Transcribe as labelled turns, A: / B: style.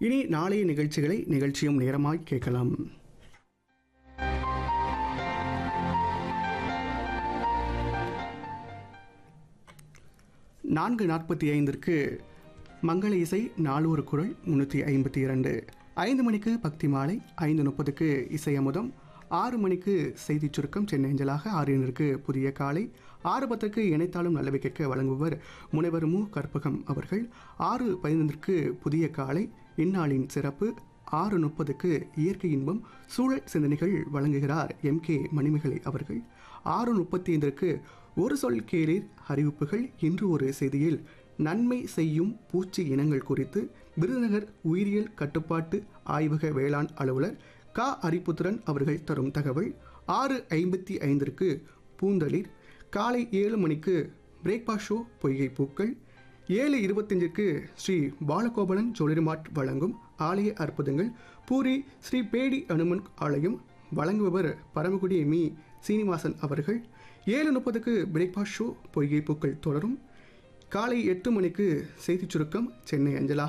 A: இனி நாளைய நிகழ்ச்சிகளை நிகழ்ச்சியும் நேரமாய் கேட்கலாம் நான்கு நாற்பத்தி ஐந்திற்கு மங்கள இசை நாலூறு குரல் முன்னூற்றி ஐம்பத்தி இரண்டு ஐந்து மணிக்கு பக்தி மாலை ஐந்து முப்பதுக்கு இசை அமுதம் ஆறு மணிக்கு செய்திச் சுருக்கம் சென்னை அஞ்சலாக ஆறு இரண்டிற்கு புதிய காலை ஆறு பத்துக்கு இணைத்தாலும் நல்லவை கேட்க வழங்குபவர் முனைவர் மு கற்பகம் அவர்கள் ஆறு பதினைந்திற்கு புதிய காலை இந்நாளின் சிறப்பு ஆறு முப்பதுக்கு இயற்கை இன்பம் சூழல் சிந்தனைகள் வழங்குகிறார் எம் கே மணிமேகலை அவர்கள் ஆறு முப்பத்தி ஐந்திற்கு ஒரு சொல் கேளீர் அறிவிப்புகள் இன்று ஒரு செய்தியில் நன்மை செய்யும் பூச்சி இனங்கள் குறித்து விருதுநகர் உயிரியல் கட்டுப்பாட்டு ஆய்வக வேளாண் அலுவலர் கா அரிப்புத்திரன் அவர்கள் தரும் தகவல் ஆறு ஐம்பத்தி ஐந்திற்கு பூந்தளிர் காலை ஏழு மணிக்கு பிரேக்பாஸ்ட் ஷோ பொய்கை பூக்கள் ஏழு இருபத்தஞ்சிற்கு ஸ்ரீ பாலகோபலன் ஜொலிர்மாட் வழங்கும் ஆலய அற்புதங்கள் பூரி ஸ்ரீ பேடி அனுமன் ஆலயம் வழங்குபவர் பரமக்குடி மீ சீனிவாசன் அவர்கள் ஏழு முப்பதுக்கு பிரேக்பாஸ்ட் ஷோ பொய்கை பூக்கள் தொடரும் காலை எட்டு மணிக்கு செய்திச் சுருக்கம் சென்னை அஞ்சலாக